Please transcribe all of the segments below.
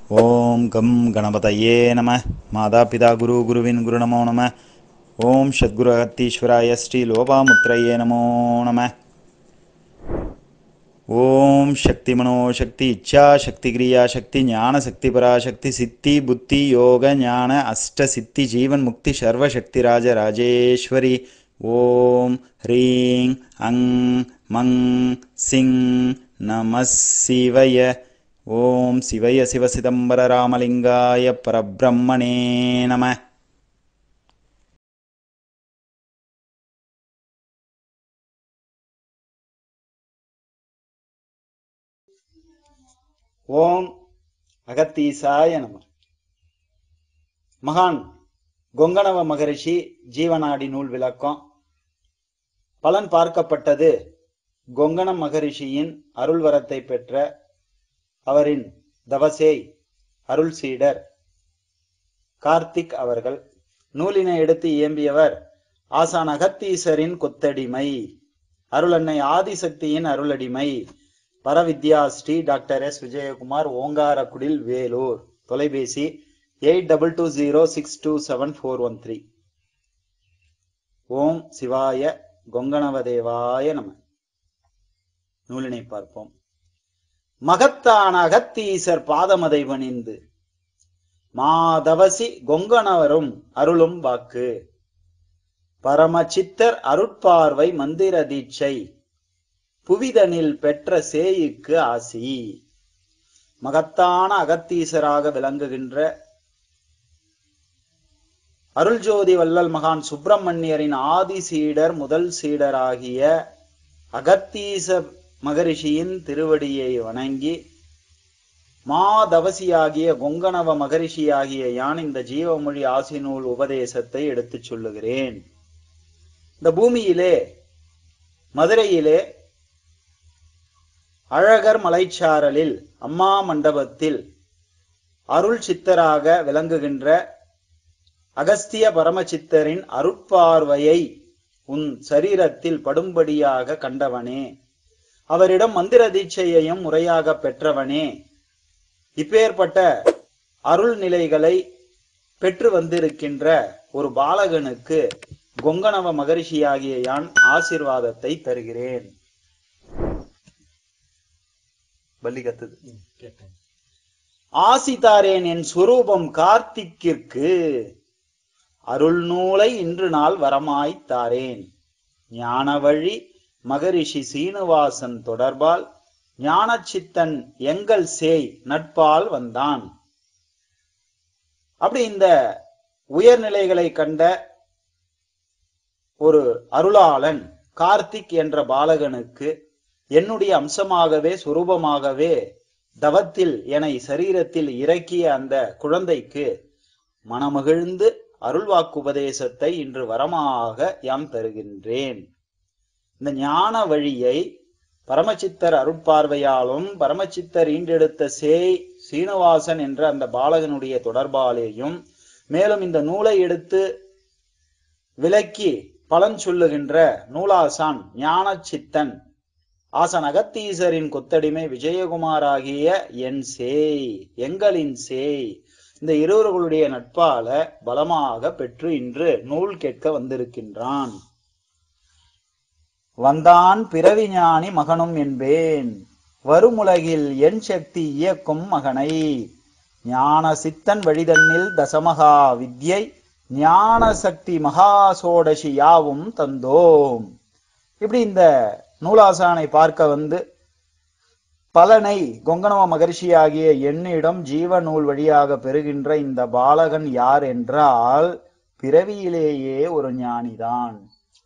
ஓம் come கணபதையே நம மாதா பிதா குரு குருவின் குரு நமோ நம ஓம் சத்குரு அகத்தீஸ்வராய ஸ்ரீ லோபாமுத்ரையே நமோ நம ஓம் சக்தி மனோசக்தி இச்சா சக்தி கிரியா சக்தி ஞான சக்தி பராசக்தி சித்தி புத்தி யோக ஞான அஷ்ட சித்தி ஜீவன் முக்தி சர்வசக்தி ராஜ ராஜேஸ்வரி ஓம் ஹ்ரீங் அங் மங் சிங் நம சிவய ஓம் சிவய சிவசிதம்பர ராமலிங்காய பரபிரம்மணே நம ஓம் அகத்தீசாய நம மகான் கொங்கணவ மகரிஷி ஜீவநாடி நூல் விளக்கம் பலன் பார்க்கப்பட்டது கொங்கண மகரிஷியின் அருள்வரத்தை பெற்ற அவரின் தவசேய் அருள் சீடர் கார்த்திக் அவர்கள் நூலினை எடுத்து இயம்பியவர் ஆசான் அகத்தீசரின் கொத்தடிமை அருளன்னை ஆதிசக்தியின் அருளடிமை பரவித்யா ஸ்ரீ டாக்டர் எஸ் விஜயகுமார் ஓங்காரக்குடில் வேலூர் தொலைபேசி eight double two zero six two seven four one three ஓம் சிவாய கொங்கணவதேவாய நம நூலினை பார்ப்போம் மகத்தான அகத்தீசர் பாதமதை பணிந்து மாதவசி கொங்கணவரும் அருளும் வாக்கு பரமசித்தர் அருட்பார்வை மந்திர தீட்சை புவிதனில் பெற்ற சேயுக்கு ஆசி மகத்தான அகத்தீசராக விளங்குகின்ற அருள்ஜோதி வள்ளல் மகான் சுப்பிரமணியரின் ஆதி சீடர் முதல் சீடராகிய அகத்தீச மகரிஷியின் திருவடியை வணங்கி மாதவசியாகிய கொங்கணவ மகரிஷியாகிய யான் இந்த ஜீவமொழி ஆசிநூல் உபதேசத்தை எடுத்துச் சொல்லுகிறேன் இந்த பூமியிலே மதுரையிலே அழகர் மலைச்சாரலில் அம்மா மண்டபத்தில் அருள் சித்தராக விளங்குகின்ற அகஸ்திய பரமசித்தரின் அருட்பார்வையை உன் சரீரத்தில் படும்படியாக கண்டவனே அவரிடம் மந்திர தீட்சையையும் முறையாக பெற்றவனே இப்பேற்பட்ட அருள் நிலைகளை பெற்று வந்திருக்கின்ற ஒரு பாலகனுக்கு கொங்கணவ மகரிஷியாகிய யான் ஆசிர்வாதத்தை தருகிறேன் பள்ளி கத்துது ஆசிதாரேன் என் சுரூபம் கார்த்திக்கிற்கு அருள் நூலை இன்று நாள் வரமாய் தாரேன் ஞான வழி மகரிஷி சீனிவாசன் தொடர்பால் ஞானச்சித்தன் எங்கள் சேய் நட்பால் வந்தான் அப்படி இந்த உயர்நிலைகளை கண்ட ஒரு அருளாளன் கார்த்திக் என்ற பாலகனுக்கு என்னுடைய அம்சமாகவே சுரூபமாகவே தவத்தில் என சரீரத்தில் இறக்கிய அந்த குழந்தைக்கு மனமகிழ்ந்து அருள்வாக்கு உபதேசத்தை இன்று வரமாக யாம் தருகின்றேன் இந்த ஞான வழியை பரமசித்தர் அருட்பார்வையாலும் பரமசித்தர் ஈண்டெடுத்த சேய் சீனிவாசன் என்ற அந்த பாலகனுடைய தொடர்பாலேயும் மேலும் இந்த நூலை எடுத்து விளக்கி பலன் சொல்லுகின்ற நூலாசான் ஞான சித்தன் ஆசன் அகத்தீசரின் கொத்தடிமை விஜயகுமார் ஆகிய என் சேய் எங்களின் சேய் இந்த இருவர்களுடைய நட்பால பலமாக பெற்று இன்று நூல் கேட்க வந்திருக்கின்றான் வந்தான் பிறவி ஞானி மகனும் என்பேன் வருமுலகில் என் சக்தி இயக்கும் மகனை ஞான சித்தன் வழிதன்னில் தசமகா வித்யை ஞான சக்தி மகா சோடசி யாவும் தந்தோம் இப்படி இந்த நூலாசானை பார்க்க வந்து பலனை கொங்கணவ மகர்ஷியாகிய என்னிடம் ஜீவ நூல் வழியாக பெறுகின்ற இந்த பாலகன் யார் என்றால் பிறவியிலேயே ஒரு ஞானிதான்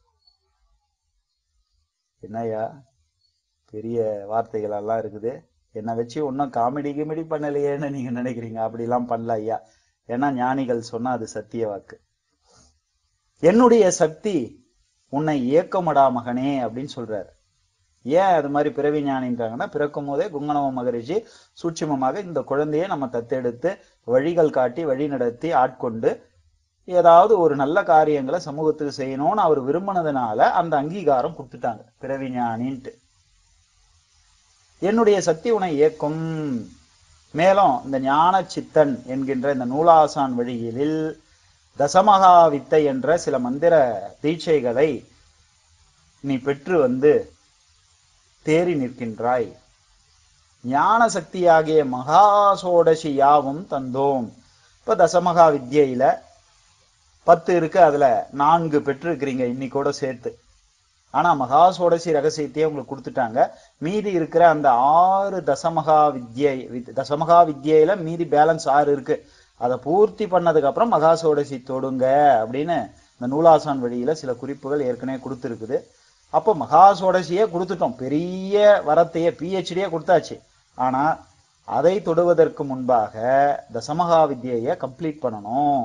என்னய்யா பெரிய வார்த்தைகள் எல்லாம் இருக்குது என்னை வச்சு ஒன்றும் காமெடி கிமெடி பண்ணலையேன்னு நீங்க நினைக்கிறீங்க அப்படிலாம் பண்ணல ஐயா ஏன்னா ஞானிகள் சொன்னா அது சத்திய வாக்கு என்னுடைய சக்தி உன்னை இயக்கமடா மகனே அப்படின்னு சொல்றாரு ஏன் அது மாதிரி பிறவி ஞானின்றாங்கன்னா பிறக்கும் போதே குங்கணவ மகரிஷி சூட்சுமமாக இந்த குழந்தையை நம்ம தத்தெடுத்து வழிகள் காட்டி வழி நடத்தி ஆட்கொண்டு ஏதாவது ஒரு நல்ல காரியங்களை சமூகத்துக்கு செய்யணும்னு அவர் விரும்பினதுனால அந்த அங்கீகாரம் கொடுத்துட்டாங்க பிறவி ஞானின்ட்டு என்னுடைய சக்தி உன்னை இயக்கும் மேலும் இந்த ஞான சித்தன் என்கின்ற இந்த நூலாசான் வழியிலில் தசமகா வித்தை என்ற சில மந்திர தீட்சைகளை நீ பெற்று வந்து தேறி நிற்கின்றாய் ஞான சக்தியாகிய மகா சோடசி யாவும் தந்தோம் இப்ப தசமகா வித்யில பத்து இருக்கு அதுல நான்கு பெற்றிருக்கிறீங்க இன்னைக்கோட சேர்த்து ஆனா மகா சோடசி ரகசியத்தையே உங்களுக்கு கொடுத்துட்டாங்க மீதி இருக்கிற அந்த ஆறு தசமகா வித்யை வித்- தசமகா வித்யில மீதி பேலன்ஸ் ஆறு இருக்கு அதை பூர்த்தி பண்ணதுக்கு அப்புறம் மகா சோடசி தொடுங்க அப்படின்னு இந்த நூலாசான் வழியில சில குறிப்புகள் ஏற்கனவே கொடுத்துருக்குது அப்போ மகா சோடசியே கொடுத்துட்டோம் பெரிய வரத்தையே பிஹெச்டியே கொடுத்தாச்சு ஆனா அதை தொடுவதற்கு முன்பாக தசமகா வித்யையை கம்ப்ளீட் பண்ணணும்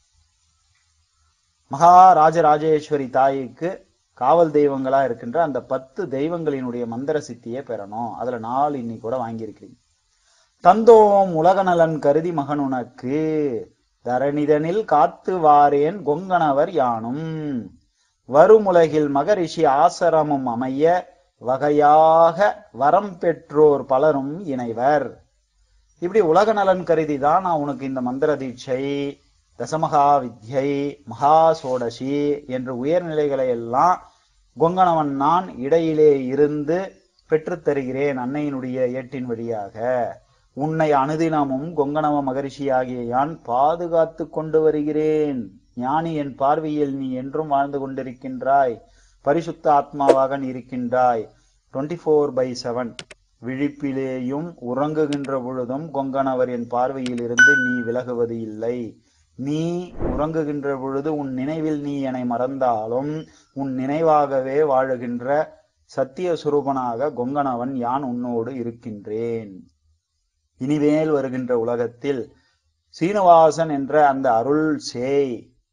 மகா ராஜராஜேஸ்வரி தாய்க்கு காவல் தெய்வங்களா இருக்கின்ற அந்த பத்து தெய்வங்களினுடைய மந்திர சித்தியை பெறணும் அதுல நாலு இன்னைக்கு கூட வாங்கியிருக்கிறீங்க தந்தோம் உலக நலன் கருதி மகன் உனக்கு தரணிதனில் காத்து வாரேன் கொங்கணவர் யானும் வருமுலகில் மகரிஷி ஆசிரமம் அமைய வகையாக வரம் பெற்றோர் பலரும் இணைவர் இப்படி உலக நலன் கருதி தான் நான் உனக்கு இந்த மந்திர தீட்சை தசமகா வித்யை மகா சோடசி என்ற உயர்நிலைகளை எல்லாம் கொங்கணவன் நான் இடையிலே இருந்து பெற்றுத் தருகிறேன் அன்னையினுடைய ஏட்டின் வழியாக உன்னை அனுதினமும் கொங்கணவ மகரிஷியாகிய யான் பாதுகாத்து கொண்டு வருகிறேன் ஞானி என் பார்வையில் நீ என்றும் வாழ்ந்து கொண்டிருக்கின்றாய் பரிசுத்த ஆத்மாவாக நீ இருக்கின்றாய் டுவெண்ட்டி ஃபோர் பை செவன் விழிப்பிலேயும் உறங்குகின்ற பொழுதும் கொங்கணவர் என் பார்வையில் இருந்து நீ விலகுவது இல்லை நீ உறங்குகின்ற பொழுது உன் நினைவில் நீ என்னை மறந்தாலும் உன் நினைவாகவே வாழுகின்ற சத்திய சுரூபனாக கொங்கணவன் யான் உன்னோடு இருக்கின்றேன் இனிமேல் வருகின்ற உலகத்தில் சீனிவாசன் என்ற அந்த அருள் சேய்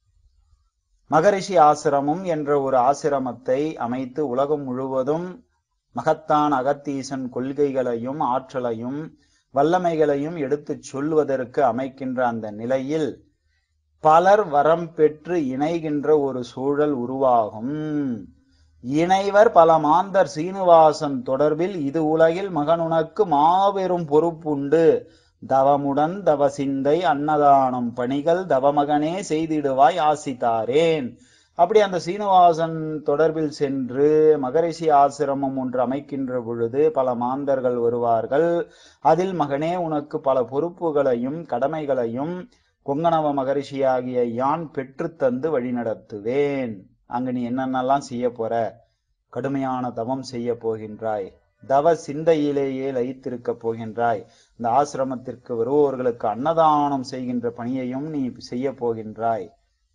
மகரிஷி ஆசிரமம் என்ற ஒரு ஆசிரமத்தை அமைத்து உலகம் முழுவதும் மகத்தான் அகத்தீசன் கொள்கைகளையும் ஆற்றலையும் வல்லமைகளையும் எடுத்துச் சொல்வதற்கு அமைக்கின்ற அந்த நிலையில் பலர் வரம் பெற்று இணைகின்ற ஒரு சூழல் உருவாகும் இணைவர் பல மாந்தர் சீனிவாசன் தொடர்பில் இது உலகில் மகனுனக்கு மாபெரும் பொறுப்புண்டு தவமுடன் தவ சிந்தை அன்னதானம் பணிகள் தவமகனே செய்திடுவாய் ஆசித்தாரேன் அப்படி அந்த சீனிவாசன் தொடர்பில் சென்று மகரிஷி ஆசிரமம் ஒன்று அமைக்கின்ற பொழுது பல மாந்தர்கள் வருவார்கள் அதில் மகனே உனக்கு பல பொறுப்புகளையும் கடமைகளையும் கொங்கணவ மகரிஷியாகிய யான் பெற்றுத்தந்து வழிநடத்துவேன் அங்க நீ என்னென்னலாம் செய்ய போற கடுமையான தவம் செய்ய போகின்றாய் தவ சிந்தையிலேயே லயித்திருக்க போகின்றாய் இந்த ஆசிரமத்திற்கு வருவோர்களுக்கு அன்னதானம் செய்கின்ற பணியையும் நீ செய்ய போகின்றாய்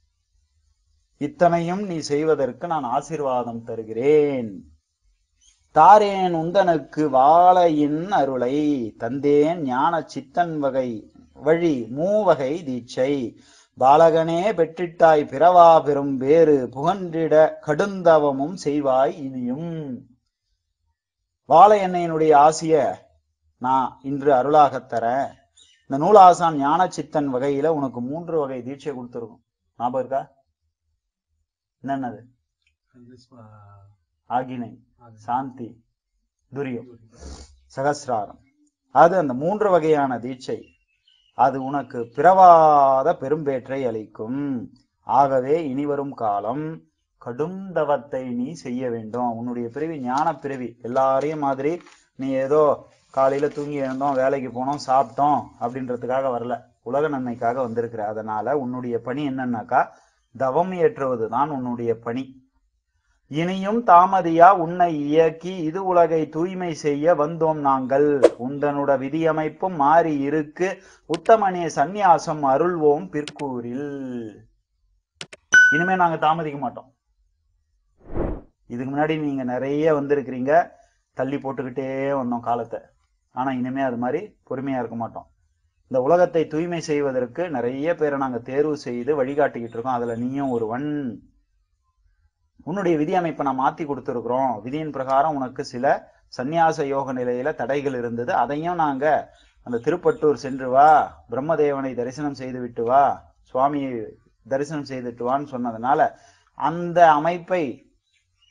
இத்தனையும் நீ செய்வதற்கு நான் ஆசீர்வாதம் தருகிறேன் தாரேன் உந்தனுக்கு வாழையின் அருளை தந்தேன் ஞான சித்தன் வகை வழி மூவகை தீட்சை பாலகனே பெற்றிட்டாய் பிறவா பெரும் வேறு புகன்றிட கடுந்தவமும் செய்வாய் இனியும் வாழை எண்ணெயினுடைய ஆசிய நான் இன்று அருளாகத் தரேன் இந்த நூலாசான் ஞான சித்தன் வகையில உனக்கு மூன்று வகை தீட்சை கொடுத்துருக்கும் ஞாபகம் இருக்கா என்னன்னது ஆகினை சாந்தி துரியம் சகசிராரம் அது அந்த மூன்று வகையான தீட்சை அது உனக்கு பிறவாத பெரும்பேற்றை அளிக்கும் ஆகவே இனிவரும் காலம் கடும் தவத்தை நீ செய்ய வேண்டும் உன்னுடைய பிறவி ஞான பிறவி எல்லாரையும் மாதிரி நீ ஏதோ காலையில தூங்கி எழுந்தோம் வேலைக்கு போனோம் சாப்பிட்டோம் அப்படின்றதுக்காக வரல உலக நன்மைக்காக வந்திருக்கிற அதனால உன்னுடைய பணி என்னன்னாக்கா தவம் ஏற்றுவது தான் உன்னுடைய பணி இனியும் தாமதியா உன்னை இயக்கி இது உலகை தூய்மை செய்ய வந்தோம் நாங்கள் உந்தனுட விதியமைப்பும் மாறி இருக்கு உத்தமனே சந்நியாசம் அருள்வோம் பிற்கூரில் இனிமே நாங்க தாமதிக்க மாட்டோம் இதுக்கு முன்னாடி நீங்க நிறைய வந்திருக்கிறீங்க தள்ளி போட்டுக்கிட்டே வந்தோம் காலத்தை ஆனா இனிமே அது மாதிரி பொறுமையா இருக்க மாட்டோம் இந்த உலகத்தை தூய்மை செய்வதற்கு நிறைய பேரை நாங்க தேர்வு செய்து வழிகாட்டிக்கிட்டு இருக்கோம் அதுல நீயும் ஒருவன் உன்னுடைய விதி அமைப்பை நான் மாத்தி கொடுத்துருக்குறோம் விதியின் பிரகாரம் உனக்கு சில சந்நியாச யோக நிலையில தடைகள் இருந்தது அதையும் நாங்க அந்த திருப்பட்டூர் சென்று வா பிரம்மதேவனை தரிசனம் செய்து விட்டு வா சுவாமியை தரிசனம் செய்துட்டு வான்னு சொன்னதுனால அந்த அமைப்பை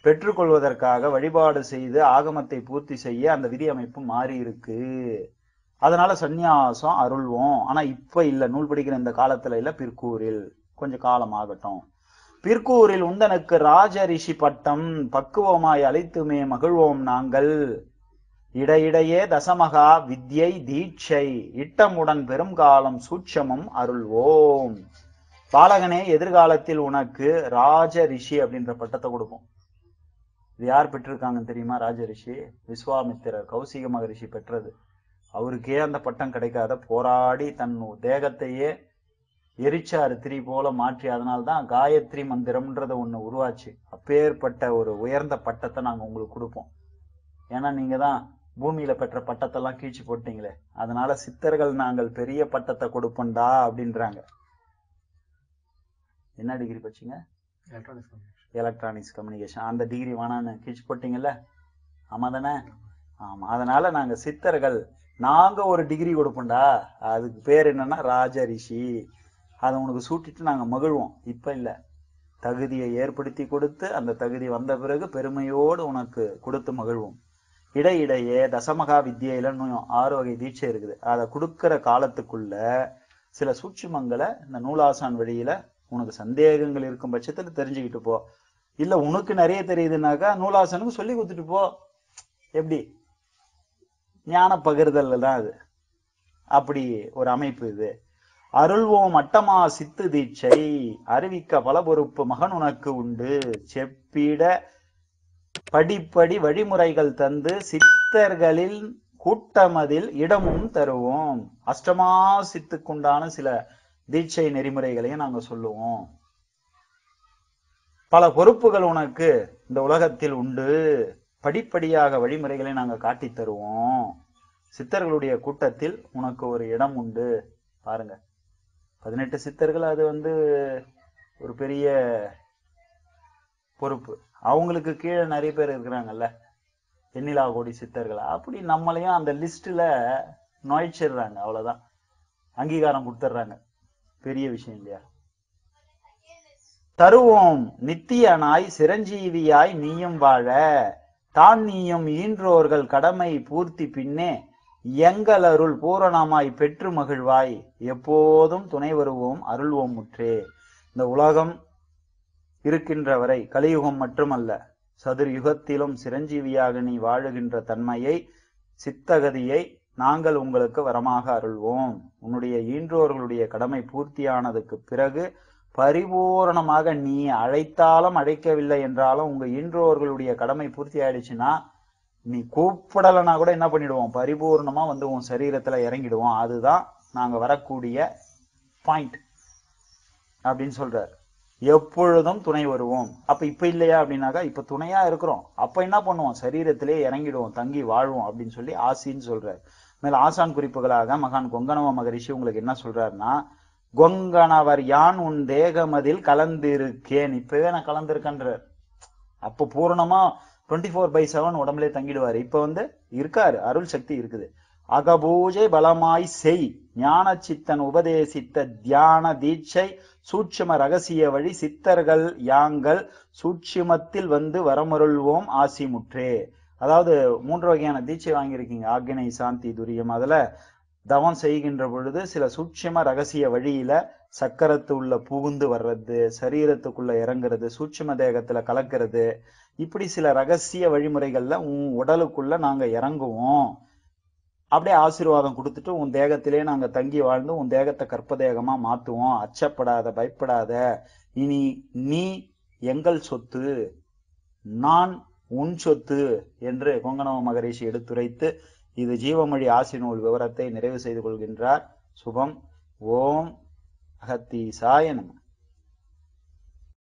பெற்றுக்கொள்வதற்காக வழிபாடு செய்து ஆகமத்தை பூர்த்தி செய்ய அந்த விதி அமைப்பு மாறி இருக்கு அதனால சந்நியாசம் அருள்வோம் ஆனா இப்ப இல்ல நூல் படிக்கிற இந்த காலத்துல இல்ல பிற்கூரில் கொஞ்சம் காலம் ஆகட்டும் பிற்கூரில் உந்தனுக்கு ராஜ ரிஷி பட்டம் பக்குவமாய் அழைத்துமே மகிழ்வோம் நாங்கள் இடையிடையே தசமகா வித்யை தீட்சை இட்டமுடன் பெருங்காலம் சூட்சமும் அருள்வோம் பாலகனே எதிர்காலத்தில் உனக்கு ராஜ ரிஷி அப்படின்ற பட்டத்தை கொடுப்போம் இது யார் பெற்றிருக்காங்கன்னு தெரியுமா ராஜ ரிஷி விஸ்வாமித்திரர் கௌசிக மகரிஷி பெற்றது அவருக்கே அந்த பட்டம் கிடைக்காத போராடி தன் தேகத்தையே எரிச்சாரு திரி போல மாற்றி அதனால்தான் காயத்ரி மந்திரம்ன்றத ஒண்ணு உருவாச்சு அப்பேற்பட்ட ஒரு உயர்ந்த பட்டத்தை நாங்க உங்களுக்கு கொடுப்போம் ஏன்னா நீங்க தான் பூமியில பெற்ற பட்டத்தெல்லாம் கீழ்ச்சி போட்டீங்களே அதனால சித்தர்கள் நாங்கள் பெரிய பட்டத்தை கொடுப்போம்டா அப்படின்றாங்க என்ன டிகிரி படிச்சீங்க எலக்ட்ரானிக்ஸ் கம்யூனிகேஷன் எலக்ட்ரானிக்ஸ் கம்யூனிகேஷன் அந்த டிகிரி வேணான்னு கீழ்ச்சி போட்டீங்கல்ல ஆமா தானே ஆமா அதனால நாங்க சித்தர்கள் நாங்க ஒரு டிகிரி கொடுப்போம்டா அதுக்கு பேர் என்னன்னா ராஜ ரிஷி அதை உனக்கு சூட்டிட்டு நாங்க மகிழ்வோம் இப்ப இல்ல தகுதியை ஏற்படுத்தி கொடுத்து அந்த தகுதி வந்த பிறகு பெருமையோடு உனக்கு கொடுத்து மகிழ்வோம் இடையிடையே தசமகா வித்யில இன்னும் ஆறு வகை தீட்சை இருக்குது அதை கொடுக்கிற காலத்துக்குள்ள சில சூட்சுமங்களை இந்த நூலாசான் வழியில உனக்கு சந்தேகங்கள் இருக்கும் பட்சத்துல தெரிஞ்சுக்கிட்டு போ இல்ல உனக்கு நிறைய தெரியுதுன்னாக்கா நூலாசனுக்கு சொல்லி கொடுத்துட்டு போ எப்படி ஞான பகிர்தல்ல தான் அது அப்படி ஒரு அமைப்பு இது அருள்வோம் அட்டமா சித்து தீட்சை அறிவிக்க பல பொறுப்பு மகன் உனக்கு உண்டு செப்பிட படிப்படி வழிமுறைகள் தந்து சித்தர்களில் கூட்டமதில் இடமும் தருவோம் அஷ்டமா சித்துக்குண்டான சில தீட்சை நெறிமுறைகளையும் நாங்க சொல்லுவோம் பல பொறுப்புகள் உனக்கு இந்த உலகத்தில் உண்டு படிப்படியாக வழிமுறைகளை நாங்க காட்டித் தருவோம் சித்தர்களுடைய கூட்டத்தில் உனக்கு ஒரு இடம் உண்டு பாருங்க பதினெட்டு சித்தர்கள் அது வந்து ஒரு பெரிய பொறுப்பு அவங்களுக்கு கீழே நிறைய பேர் இருக்கிறாங்கல்ல எண்ணிலா கோடி சித்தர்கள் அப்படி நம்மளையும் அந்த லிஸ்ட்ல நுழைச்சிடுறாங்க அவ்வளவுதான் அங்கீகாரம் கொடுத்துட்றாங்க பெரிய விஷயம் இல்லையா தருவோம் நித்தியனாய் சிரஞ்சீவியாய் நீயும் வாழ தான் நீயும் ஈன்றோர்கள் கடமை பூர்த்தி பின்னே எங்கள் அருள் பூரணமாய் பெற்று மகிழ்வாய் எப்போதும் துணை வருவோம் அருள்வோம் முற்றே இந்த உலகம் இருக்கின்ற வரை கலியுகம் மட்டுமல்ல சதுர் யுகத்திலும் சிரஞ்சீவியாக நீ வாழுகின்ற தன்மையை சித்தகதியை நாங்கள் உங்களுக்கு வரமாக அருள்வோம் உன்னுடைய ஈன்றோர்களுடைய கடமை பூர்த்தியானதுக்கு பிறகு பரிபூரணமாக நீ அழைத்தாலும் அழைக்கவில்லை என்றாலும் உங்க ஈன்றோர்களுடைய கடமை பூர்த்தி ஆயிடுச்சுன்னா நீ கூப்பிடலைன்னா கூட என்ன பண்ணிடுவோம் பரிபூர்ணமா வந்து உன் சரீரத்துல இறங்கிடுவோம் அதுதான் நாங்க வரக்கூடிய பாயிண்ட் அப்படின்னு சொல்றாரு எப்பொழுதும் துணை வருவோம் அப்ப இப்ப இல்லையா அப்படின்னாக்கா இப்ப துணையா இருக்கிறோம் அப்ப என்ன பண்ணுவோம் சரீரத்திலே இறங்கிடுவோம் தங்கி வாழ்வோம் அப்படின்னு சொல்லி ஆசின்னு சொல்றாரு மேல ஆசான் குறிப்புகளாக மகான் கொங்கணவ மகரிஷி உங்களுக்கு என்ன சொல்றாருன்னா கொங்கணவர் யான் உன் தேகமதில் கலந்திருக்கேன் இப்பவே நான் கலந்திருக்கேன்றார் அப்ப பூரணமா டுவெண்ட்டி ஃபோர் பை செவன் உடம்புலே தங்கிடுவாரு இப்ப வந்து இருக்காரு அருள் சக்தி இருக்குது அகபூஜை பலமாய் செய் ஞான சித்தன் உபதேசித்த தியான தீட்சை சூட்சும ரகசிய வழி சித்தர்கள் யாங்கள் சூட்சுமத்தில் வந்து வரமருள்வோம் ஆசி முற்றே அதாவது மூன்று வகையான தீட்சை வாங்கியிருக்கீங்க ஆக்னை சாந்தி துரியம் அதுல தவம் செய்கின்ற பொழுது சில சூட்சும ரகசிய வழியில சக்கரத்து உள்ள புகுந்து வர்றது சரீரத்துக்குள்ள இறங்குறது சூட்சும தேகத்துல கலக்கிறது இப்படி சில ரகசிய வழிமுறைகள்ல உன் உடலுக்குள்ள நாங்க இறங்குவோம் அப்படியே ஆசீர்வாதம் கொடுத்துட்டு உன் தேகத்திலே நாங்க தங்கி வாழ்ந்து உன் தேகத்தை கற்ப தேகமா மாத்துவோம் அச்சப்படாத பயப்படாத இனி நீ எங்கள் சொத்து நான் உன் சொத்து என்று கொங்கணவ மகரிஷி எடுத்துரைத்து இது ஜீவமொழி ஆசி நூல் விவரத்தை நிறைவு செய்து கொள்கின்றார் சுபம் ஓம் அகத்தீசாய நம